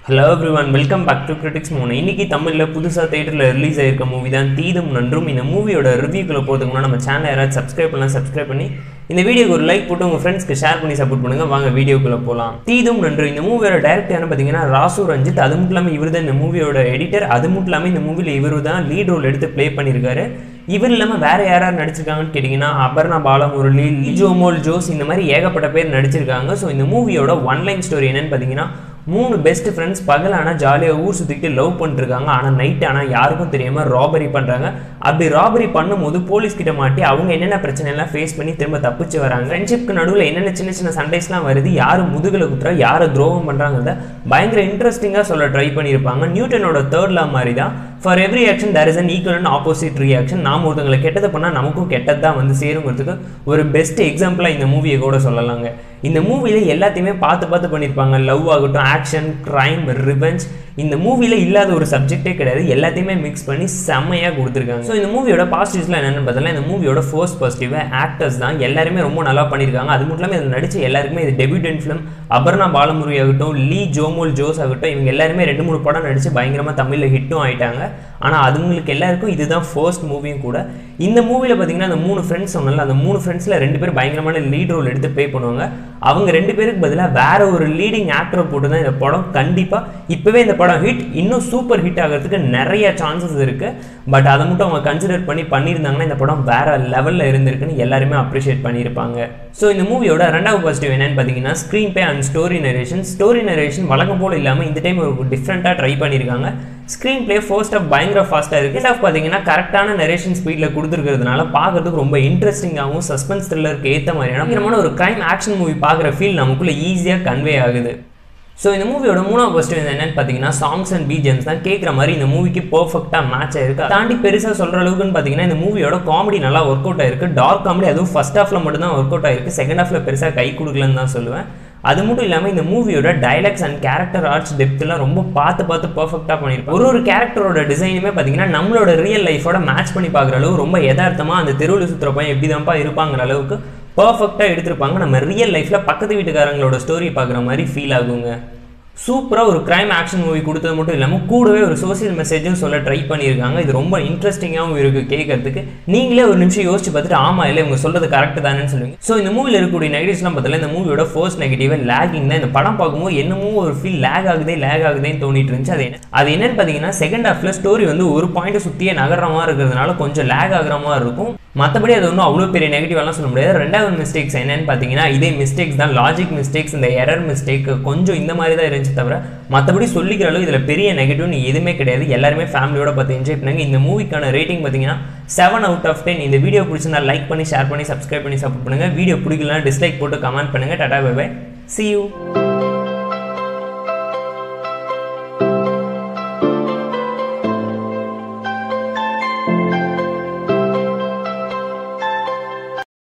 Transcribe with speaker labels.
Speaker 1: hello everyone welcome back to critics மூணு இன்னைக்கு தமிழில் புதுசாக தேட்டரில் ரிலீஸ் ஆயிருக்க மூவி தான் தீதும் நன்றும் இந்த மூவியோட ரிவ்யூக்குள்ள போகிறதுக்கு முன்னாடி நம்ம சேனல் யாராவது சப்ஸ்கிரைப் பண்ணலாம் சப்ஸ்கிரைப் பண்ணி இந்த வீடியோக்கு ஒரு லைக் போட்டு உங்கள் ஃப்ரெண்ட்ஸ்க்கு ஷேர் பண்ணி சப்போர்ட் பண்ணுங்க வாங்க வீடியோக்குள்ள போகலாம் தீதும் நன்று இந்த மூவியோட டேரக்டர் யாருன்னு பார்த்தீங்கன்னா ராசு ரஞ்சித் அது மட்டும் இல்லாமல் இவர் தான் இந்த மூவியோட எடிட்டர் அது மட்டும் இல்லாமல் இந்த மூவியில் இவர் தான் லீட் ரோல் எடுத்து ப்ளே பண்ணியிருக்காரு இவர் இல்லாமல் வேற யாரார் நடிச்சிருக்காங்கன்னு கேட்டிங்கன்னா அபர்ணா பாலமுரளி லிஜோமோல் ஜோஸ் இந்த மாதிரி ஏகப்பட்ட பேர் நடிச்சிருக்காங்க ஸோ இந்த மூவியோட ஒன் லைன் ஸ்டோரி என்னன்னு பார்த்தீங்கன்னா மூணு பெஸ்ட் ஃப்ரெண்ட்ஸ் பகல் ஆனால் ஜாலியாக ஊர் சுற்றிக்கிட்டு லவ் பண்ணிருக்காங்க ஆனால் நைட் ஆனால் யாருக்கும் தெரியாமல் ராபரி பண்ணுறாங்க அப்படி ராபரி பண்ணும்போது போலீஸ் கிட்ட மாட்டி அவங்க என்னென்ன பிரச்சனை எல்லாம் ஃபேஸ் பண்ணி திரும்ப தப்பிச்சு வராங்க ஃப்ரெண்ட்ஷிப்க்கு நடுவில் என்னென்ன சின்ன சின்ன சண்டைஸ்லாம் வருது யார் முதுகில் குத்துறா யாரை துரோகம் பண்ணுறாங்கிறத பயங்கர இன்ட்ரெஸ்டிங்காக சொல்ல ட்ரை பண்ணியிருப்பாங்க நியூட்டனோட தேர்ட் லா மாதிரி தான் for every action there is an equal and opposite reaction நாம் ஒருத்தங்களை கெட்டதை பண்ணால் நமக்கும் கெட்டது தான் வந்து சேருங்கிறதுக்கு ஒரு பெஸ்ட் எக்ஸாம்பிளாக இந்த மூவியை கூட சொல்லலாங்க இந்த மூவியில் எல்லாத்தையுமே பார்த்து பார்த்து பண்ணியிருப்பாங்க லவ் ஆகட்டும் ஆக்ஷன் க்ரைம் ரிவெஞ்ச் இந்த மூவியில் இல்லாத ஒரு சப்ஜெக்டே கிடையாது எல்லாத்தையுமே மிக்ஸ் பண்ணி செம்மையாக கொடுத்துருக்காங்க ஸோ இந்த மூவியோட பாசிட்டிவ்ஸ்லாம் என்னென்னு பார்த்தீங்கன்னா இந்த மூவியோட ஃபர்ஸ்ட் பாசிட்டிவ் ஆக்டர்ஸ் தான் எல்லாருமே ரொம்ப நல்லா பண்ணியிருக்காங்க அது மட்டும் இல்லாமல் இதில் நடிச்ச எல்லாருக்குமே இது டெபியூட்டன் ஃபிலிம் அபர்ணா பாலமுரி ஆகட்டும் லீ ஜோமோல் ஜோஸ் ஆகட்டும் இவங்க எல்லாருமே ரெண்டு மூணு படம் நடித்து பயங்கரமாக தமிழில் ஹிட்டும் ஆயிட்டாங்க ஆனால் அதுங்களுக்கு எல்லாருக்கும் இதுதான் ஃபர்ஸ்ட் மூவியும் கூட இந்த மூவியில் பார்த்தீங்கன்னா அந்த மூணு ஃப்ரெண்ட்ஸ் சொன்னால அந்த மூணு ஃப்ரெண்ட்ஸில் ரெண்டு பேர் பயங்கரமான லீட் ரோல் எடுத்து ப்ளே பண்ணுவாங்க அவங்க ரெண்டு பேருக்கு பதிலாக வேற ஒரு லீடிங் ஆக்டரை போட்டு தான் இந்த படம் கண்டிப்பாக இப்போவே இந்த படம் ஹிட் இன்னும் சூப்பர் ஹிட் ஆகிறதுக்கு நிறைய சான்சஸ் இருக்குது பட் அதை மட்டும் அவங்க கன்சிடர் பண்ணி பண்ணியிருந்தாங்கன்னா இந்த படம் வேற லெவலில் இருந்திருக்குன்னு எல்லாருமே அப்ரிஷியேட் பண்ணியிருப்பாங்க ஸோ இந்த மூவியோட ரெண்டாவது பாசிட்டிவ் என்னன்னு பார்த்தீங்கன்னா screenplay and story narration story narration வழக்கம் போல் இல்லாமல் இந்த டைம் ஒரு டிஃப்ரெண்ட்டாக ட்ரை பண்ணியிருக்காங்க ஸ்க்ரீன் பிளே ஃபர்ஸ்ட் ஆஃப் பயங்கர ஃபாஸ்ட்டாக இருக்குது ஆஃப் பார்த்தீங்கன்னா கரெக்டான நரேஷன் ஸ்பீடில் கொடுத்துருக்கிறதுனால பார்க்கறதுக்கு ரொம்ப இன்ட்ரெஸ்டிங்காகவும் சஸ்பென்ஸ் த்ரில்லருக்கு ஏற்ற மாதிரியான பயங்கரமான ஒரு கிரைம் ஆக்ஷன் மூவி பார்க்குற ஃபீல் நமக்குள்ளே ஈஸியாக கன்வே ஆகுது ஸோ இந்த மூவியோட மூணாவது பாசிட்டிவ் என்னன்னு பார்த்தீங்கன்னா சாங்ஸ் அண்ட் பீஜன்ஸ் தான் கேட்குற மாதிரி இந்த மூவிக்கு பர்ஃபெக்டாக மேட்ச் ஆயிருக்கு தாண்டி பெருசாக சொல்கிற அளவுக்குன்னு பார்த்தீங்கன்னா இந்த மூவியோட காமெடி நல்லா ஒர்க் அவுட் ஆயிருக்கு டார்க் காமெடி அதுவும் ஃபர்ஸ்ட் ஹாஃபில் மட்டும் தான் ஒர்க் அவுட் ஆயிருக்கு செகண்ட் ஹாஃபில் பெருசாக கை கொடுக்கலன்னு தான் சொல்லுவேன் அது மட்டும் இல்லாமல் இந்த மூவியோட டைலாக்ஸ் அண்ட் கேரக்டர் ஆர்ட்ஸ் டெப்த்லாம் ரொம்ப பார்த்து பார்த்து பர்ஃபெக்டாக பண்ணியிருப்பாங்க ஒரு ஒரு கேரக்டரோட டிசைனுமே பார்த்தீங்கன்னா நம்மளோட ரியல் லைஃபோட மேட்ச் பண்ணி பார்க்குற அளவு ரொம்ப யதார்த்தமாக அந்த தெருவில் சுற்றுற பையன் எப்படி தான்ப்பா இருப்பாங்கிற அளவுக்கு பர்ஃபெக்டாக எடுத்திருப்பாங்க நம்ம ரியல் லைஃப்பில் பக்கத்து வீட்டுக்காரங்களோட ஸ்டோரி பார்க்குற மாதிரி ஃபீல் ஆகுங்க சூப்பராக ஒரு கிரைம் ஆக்ஷன் மூவி கொடுத்தது மட்டும் இல்லாமல் கூடவே ஒரு சோசியல் மெசேஜும் சொல்ல ட்ரை பண்ணியிருக்காங்க இது ரொம்ப இன்ட்ரெஸ்டிங்காகவும் இருக்குது கேட்கறதுக்கு நீங்களே ஒரு நிமிஷம் யோசிச்சு பார்த்துட்டு ஆமா இல்லை இவங்க சொல்கிறது கரெக்ட் தானேன்னு சொல்லுவீங்க ஸோ இந்த மூவியில் இருக்கக்கூடிய நெகட்டிவ்ஸ்லாம் பார்த்தல இந்த மூவியோட ஃபர்ஸ்ட் நெகட்டிவ் லேகிங் தான் இந்த படம் பார்க்கும்போது என்னமோ ஒரு ஃபீல் லேக் ஆகுதே லேக் ஆகுதேன்னு தோணிட்டு இருந்துச்சு அது என்ன அது என்னன்னு பார்த்தீங்கன்னா செகண்ட் ஹாஃப்ல ஸ்டோரி வந்து ஒரு பாயிண்ட் சுற்றியே நகர்ற மாதிரி இருக்கிறதுனால கொஞ்சம் லேக் ஆகுற மாதிரி இருக்கும் மற்றபடி அது ஒன்றும் அவ்வளோ பெரிய நெகட்டிவாலாம் சொல்ல முடியாது ரெண்டாவது மிஸ்டேக்ஸ் என்னன்னு பார்த்தீங்கன்னா இதே மிஸ்டேக்ஸ் தான் லாஜிக் மிஸ்டேக்ஸ் இந்த எரர் மிஸ்டேக் கொஞ்சம் இந்த மாதிரி தான் இருந்துச்சு தவிர மற்றபடி சொல்லிக்கிற அளவு இதில் பெரிய நெகட்டிவ்னு எதுவுமே கிடையாது எல்லாருமே ஃபேமிலியோட பார்த்து என்ஜாய் பண்ணுங்க இந்த மூவிக்கான ரேட்டிங் பார்த்தீங்கன்னா செவன் அவுட் ஆஃப் டென் இந்த வீடியோ பிடிச்சிருந்தா லைக் பண்ணி ஷேர் பண்ணி சப்ஸ்கிரைப் பண்ணி சப்போர்ட் பண்ணுங்க வீடியோ பிடிக்கலனா டிஸ்லைக் போட்டு கமெண்ட் பண்ணுங்க ta-ta bye bye see you